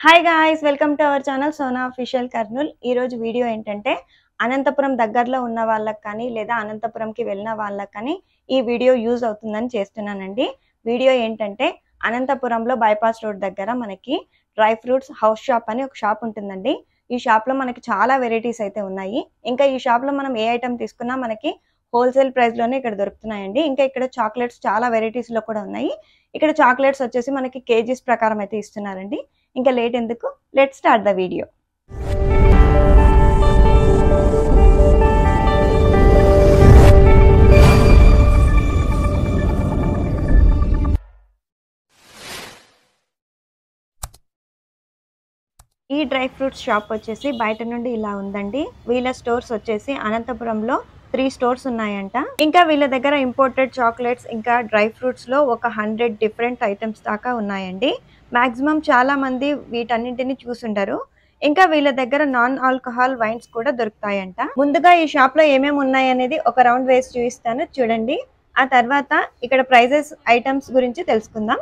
Hi guys welcome to our channel Sona official Kurnool ఈ రోజు video ఏంటంటే అనంతపురం దగ్గరలో ఉన్న వాళ్ళకి కానీ లేదా అనంతపురంకి వెళ్ళిన వాళ్ళకి కానీ ఈ వీడియో యూజ్ అవుతుందని చేస్తున్నానండి వీడియో ఏంటంటే అనంతపురంలో బైపాస్ రోడ్ దగ్గర మనకి డ్రై ఫ్రూట్స్ హౌస్ షాప్ అని ఒక షాప్ ఉంటుందండి ఈ షాప్ లో మనకి చాలా వెరైటీస్ అయితే ఉన్నాయి ఇంకా ఈ షాప్ లో మనం ఏ ఐటమ్ తీసుకున్నా మనకి హోల్సేల్ ప్రైస్ లోనే ఇక్కడ దొరుకుతున్నాయండి ఇంకా ఇక్కడ చాక్లెట్స్ చాలా వెరైటీస్ లో కూడా ఉన్నాయి ఇక్కడ చాక్లెట్స్ వచ్చేసి మనకి కేజీస్ ప్రకారం అయితే ఇస్తున్నారండి ఇంకా లేట్ ఎందుకు లెట్ స్టార్ట్ ద వీడియో ఈ డ్రై ఫ్రూట్స్ షాప్ వచ్చేసి బయట నుండి ఇలా ఉందండి వీళ్ళ స్టోర్స్ వచ్చేసి అనంతపురంలో త్రీ స్టోర్స్ ఉన్నాయంట ఇంకా వీళ్ళ దగ్గర ఇంపోర్టెడ్ చాక్లెట్స్ ఇంకా డ్రై ఫ్రూట్స్ లో ఒక హండ్రెడ్ డిఫరెంట్ ఐటమ్స్ దాకా ఉన్నాయండి మాక్సిమం చాలా మంది వీటన్నింటిని చూసుంటారు ఇంకా వీళ్ళ దగ్గర నాన్ ఆల్కహాల్ వైన్స్ కూడా దొరుకుతాయంట ముందుగా ఈ షాప్ లో ఏమేమి ఉన్నాయి అనేది ఒక రౌండ్ వేసి చూపిస్తాను చూడండి ఆ తర్వాత ఇక్కడ ప్రైజెస్ ఐటమ్స్ గురించి తెలుసుకుందాం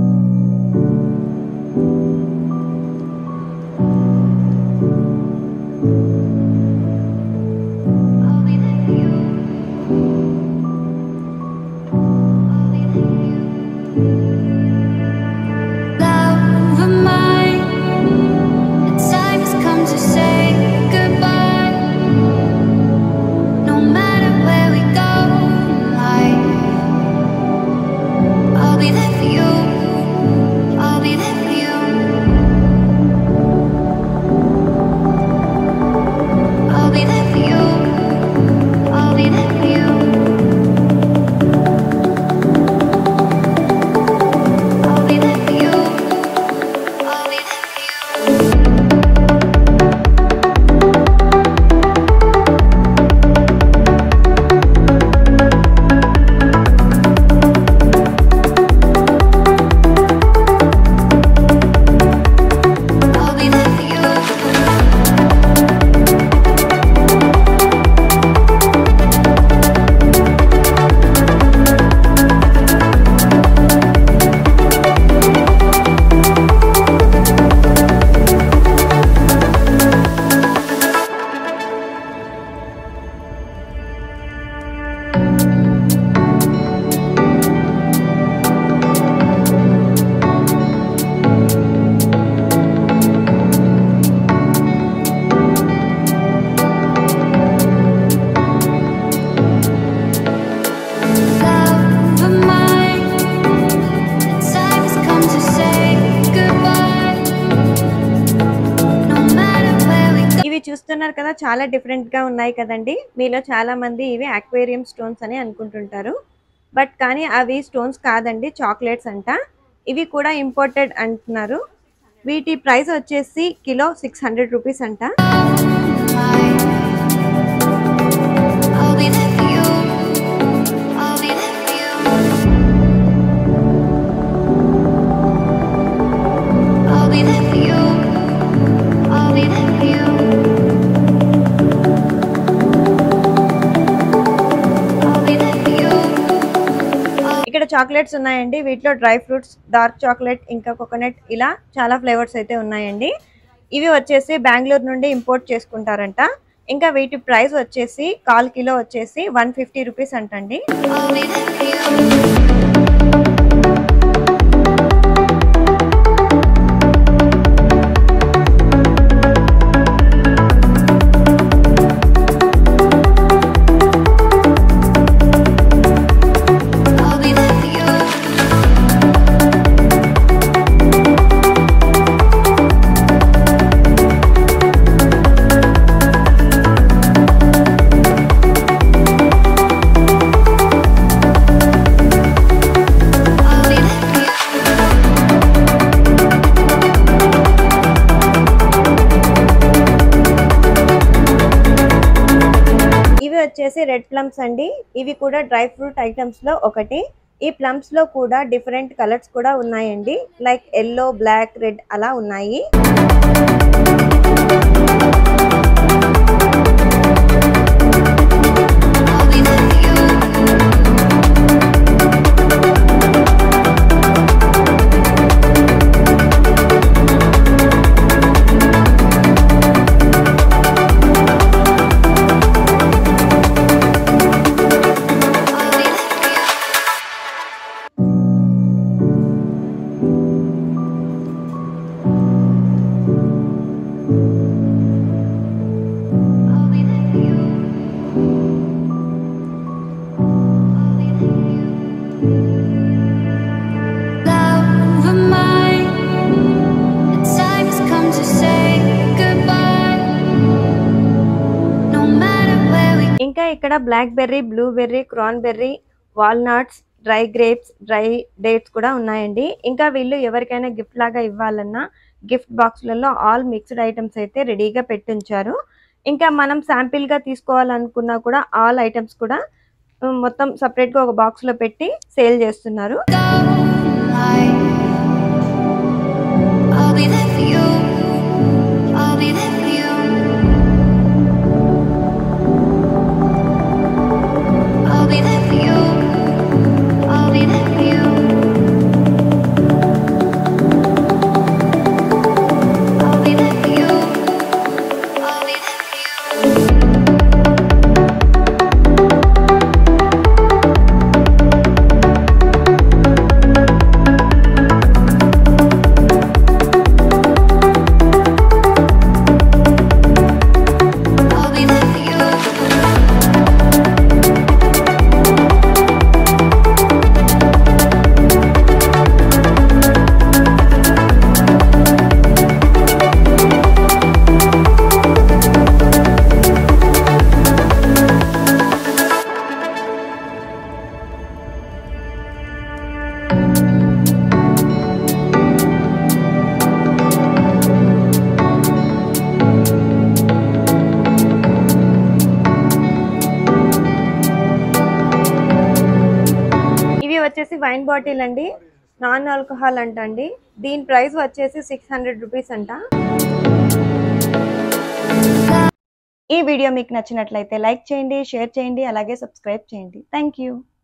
I'll be there for you. I'll be there for you. Love of mine, the time has come to say goodbye. No matter where we go in life, I'll be there for you. I'll be there for you. I'll be there for you. I'll be there for you. I'll be there for you. I'll be there for you. I'll be there for you. Love of mine, the time has come to say goodbye. No matter where we go. ఇవి చూస్తున్నారు కదా చాలా different గా ఉన్నాయి కదండి మీలో చాలా మంది ఇవి అక్వేరియం స్టోన్స్ అని అనుకుంటుంటారు బట్ కానీ అవి స్టోన్స్ కాదండి చాక్లెట్స్ అంట ఇవి కూడా ఇంపోర్టెడ్ అంటున్నారు వీటి ప్రైస్ వచ్చేసి కిలో సిక్స్ హండ్రెడ్ రూపీస్ అంట I'll be there for you. I'll be there for you. I'll be there for you. I'll be there for you. I'll be there for you. ఇక్కడ chocolates ఉన్నాయండి వీటిలో dry fruits dark chocolate ఇంకా coconut ఇలా చాలా flavours అయితే ఉన్నాయండి ఇవి వచ్చేసి బెంగళూరు నుండి ఇంపోర్ట్ చేసుకుంటారంట ఇంకా వీటి ప్రైస్ వచ్చేసి కాల్ కిలో వచ్చేసి వన్ ఫిఫ్టీ రూపీస్ అంటండి I'll be there for you. I'll be there for you. I'll be there for you. ఇవి వచ్చేసి రెడ్ ప్లమ్స్ అండి ఇవి కూడా డ్రై ఫ్రూట్ ఐటమ్స్ లో ఒకటి ఈ ప్లమ్స్ లో కూడా డిఫరెంట్ కలర్స్ కూడా ఉన్నాయండి లైక్ ఎల్లో బ్లాక్ రెడ్ అలా ఉన్నాయి I'll be there for you. ఇక్కడ blackberry blueberry cranberry walnuts dry grapes dry dates కూడా ఉన్నాయండి ఇంకా వీళ్ళు ఎవరికైనా గిఫ్ట్ లాగా ఇవ్వాలన్నా గిఫ్ట్ బాక్స్లలో ఆల్ మిక్స్డ్ ఐటమ్స్ అయితే రెడీగా పెట్టించారు ఇంకా మనం శాంపిల్ గా తీసుకోవాలనుకున్నా కూడా ఆల్ ఐటమ్స్ కూడా ఉమ్, మొత్తం సపరేట్ గా ఒక బాక్స్ లో పెట్టి సేల్ చేస్తున్నారు go light. I'll be there for you. I'll be there for you. I'll be there for you. I'll be there for you. I'll be there for you. I'll be there for you. I'll be there for you. ఇవి వచ్చేసి wine bottle అండి non alcohol అంట అండి దీని price వచ్చేసి six hundred rupees అంట ఈ video మీకు నచ్చినట్లయితే లైక్ చేయండి షేర్ చేయండి అలాగే సబ్స్క్రైబ్ చేయండి థ్యాంక్ యూ